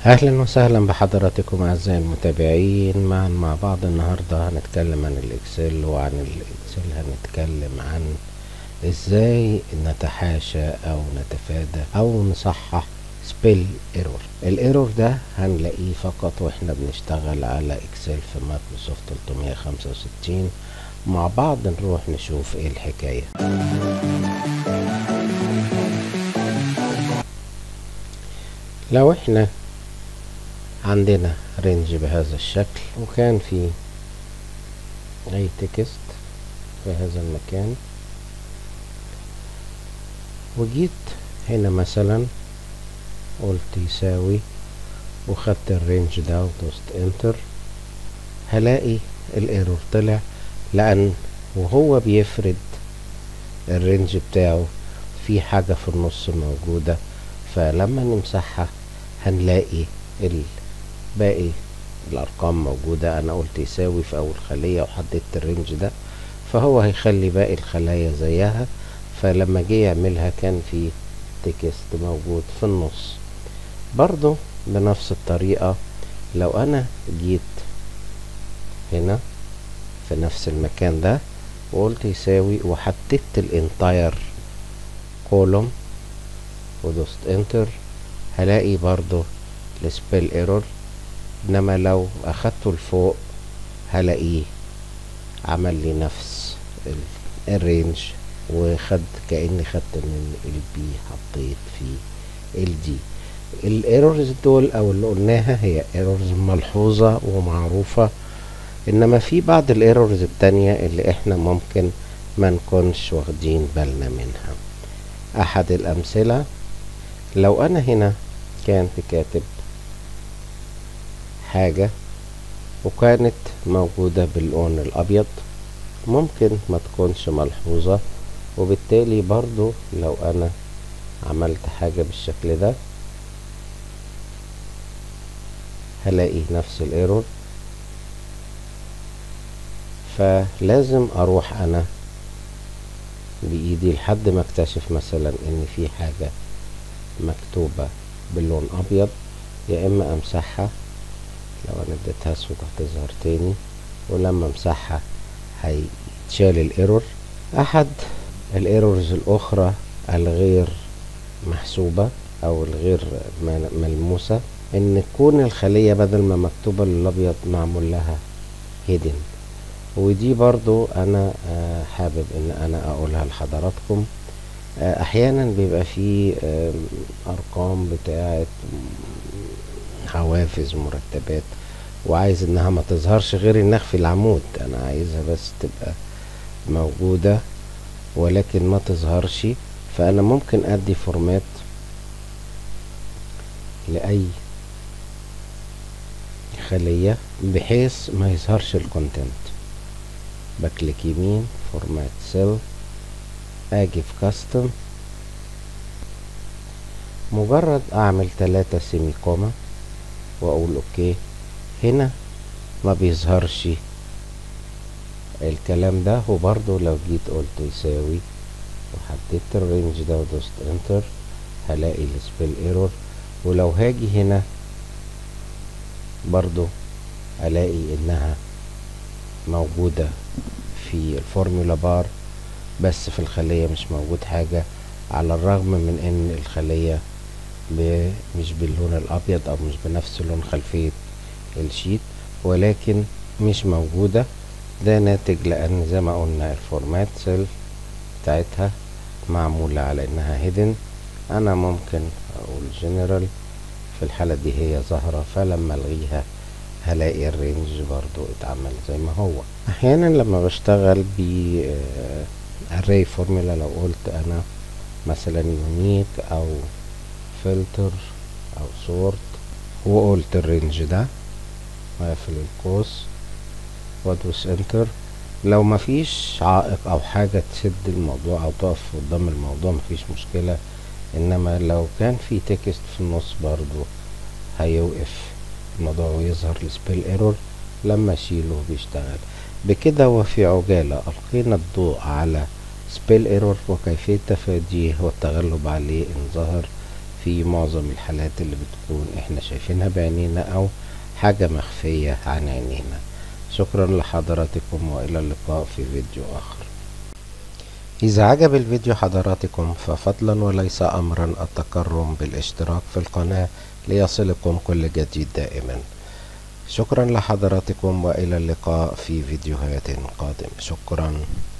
اهلا وسهلا بحضراتكم اعزائي المتابعين معا مع بعض النهارده هنتكلم عن الاكسل وعن الاكسل هنتكلم عن ازاي نتحاشى او نتفادى او نصحح سبيل ايرور الايرور ده هنلاقيه فقط واحنا بنشتغل على اكسل في مايكروسوفت 365 مع بعض نروح نشوف ايه الحكايه لو احنا عندنا رينج بهذا الشكل وكان في اي تكست في هذا المكان وجيت هنا مثلا قلت يساوي وخدت الرينج ده ودوست انتر هلاقي الايرور طلع لان وهو بيفرد الرينج بتاعه في حاجة في النص موجودة فلما نمسحها هنلاقي باقي الارقام موجودة انا قلت يساوي في اول خلية وحددت الرينج ده فهو هيخلي باقي الخلايا زيها فلما جه يعملها كان في تكست موجود في النص برضو بنفس الطريقة لو انا جيت هنا في نفس المكان ده وقلت يساوي وحددت الانتاير كولوم ودوست انتر هلاقي برضو السبيل ايرور انما لو اخدته لفوق هلاقيه عمل لي نفس الرينج وخد كاني خدت من البي حطيت في الدي الايرورز دول او اللي قلناها هي ايرورز ملحوظة ومعروفة انما في بعض الايرورز التانية اللي احنا ممكن ما نكونش واخدين بالنا منها احد الامثلة لو انا هنا كان في كاتب حاجة وكانت موجودة باللون الأبيض ممكن ما تكونش ملحوظة وبالتالي برضو لو أنا عملت حاجة بالشكل ده هلاقي نفس الايرور فلازم اروح انا بايدي لحد ما اكتشف مثلا ان في حاجة مكتوبة باللون ابيض يا اما امسحها لو انا اديتها اسود هتظهر تاني ولما امسحها هيتشال الايرور احد الايرورز الاخرى الغير محسوبة او الغير ملموسة ان تكون الخلية بدل ما مكتوبة بالابيض معمول لها هيدن ودي برضو انا حابب ان انا اقولها لحضراتكم احيانا بيبقى في ارقام بتاعت حوافز مرتبات وعايز انها ما تظهرش غير النخ في العمود انا عايزها بس تبقى موجودة ولكن ما تظهرش فانا ممكن ادي فورمات لاي خلية بحيث ما يظهرش الكونتنت بكليك يمين فورمات سيل اجي في كاستم مجرد اعمل تلاتة سيمي كوما واقول اوكي هنا ما بيظهرش الكلام ده وبرضو لو جيت قلت يساوي وحددت الرينج ده ودوست انتر هلاقي السبيل ايرور ولو هاجي هنا برضو الاقي انها موجودة في الفورمولا بار بس في الخلية مش موجود حاجة على الرغم من ان الخلية مش باللون الابيض او مش بنفس لون خلفية الشيت ولكن مش موجودة ده ناتج لان زي ما قلنا الفورمات سيل بتاعتها معمولة على انها هيدن انا ممكن اقول جنرال في الحالة دي هي ظاهرة فلما الغيها هلاقي الرينج برضو اتعمل زي ما هو احيانا لما بشتغل ب array فورمولا لو قلت انا مثلا يونيك او فلتر او سورت وقلت الرينج ده واقفل القوس وادوس انتر لو مفيش عائق او حاجة تسد الموضوع او تقف قدام الموضوع مفيش مشكلة انما لو كان في تكست في النص برضو هيوقف الموضوع ويظهر السبيل ايرور لما اشيله بيشتغل بكده وفي عجالة القينا الضوء على سبيل ايرور وكيفية تفاديه والتغلب عليه ان ظهر في معظم الحالات اللي بتكون احنا شايفينها بعينينا او حاجة مخفية عن عينينا شكرا لحضراتكم والى اللقاء في فيديو اخر إذا عجب الفيديو حضراتكم ففضلا وليس أمرا التكرم بالاشتراك في القناة ليصلكم كل جديد دائما شكرا لحضراتكم وإلى اللقاء في فيديوهات قادمة شكرا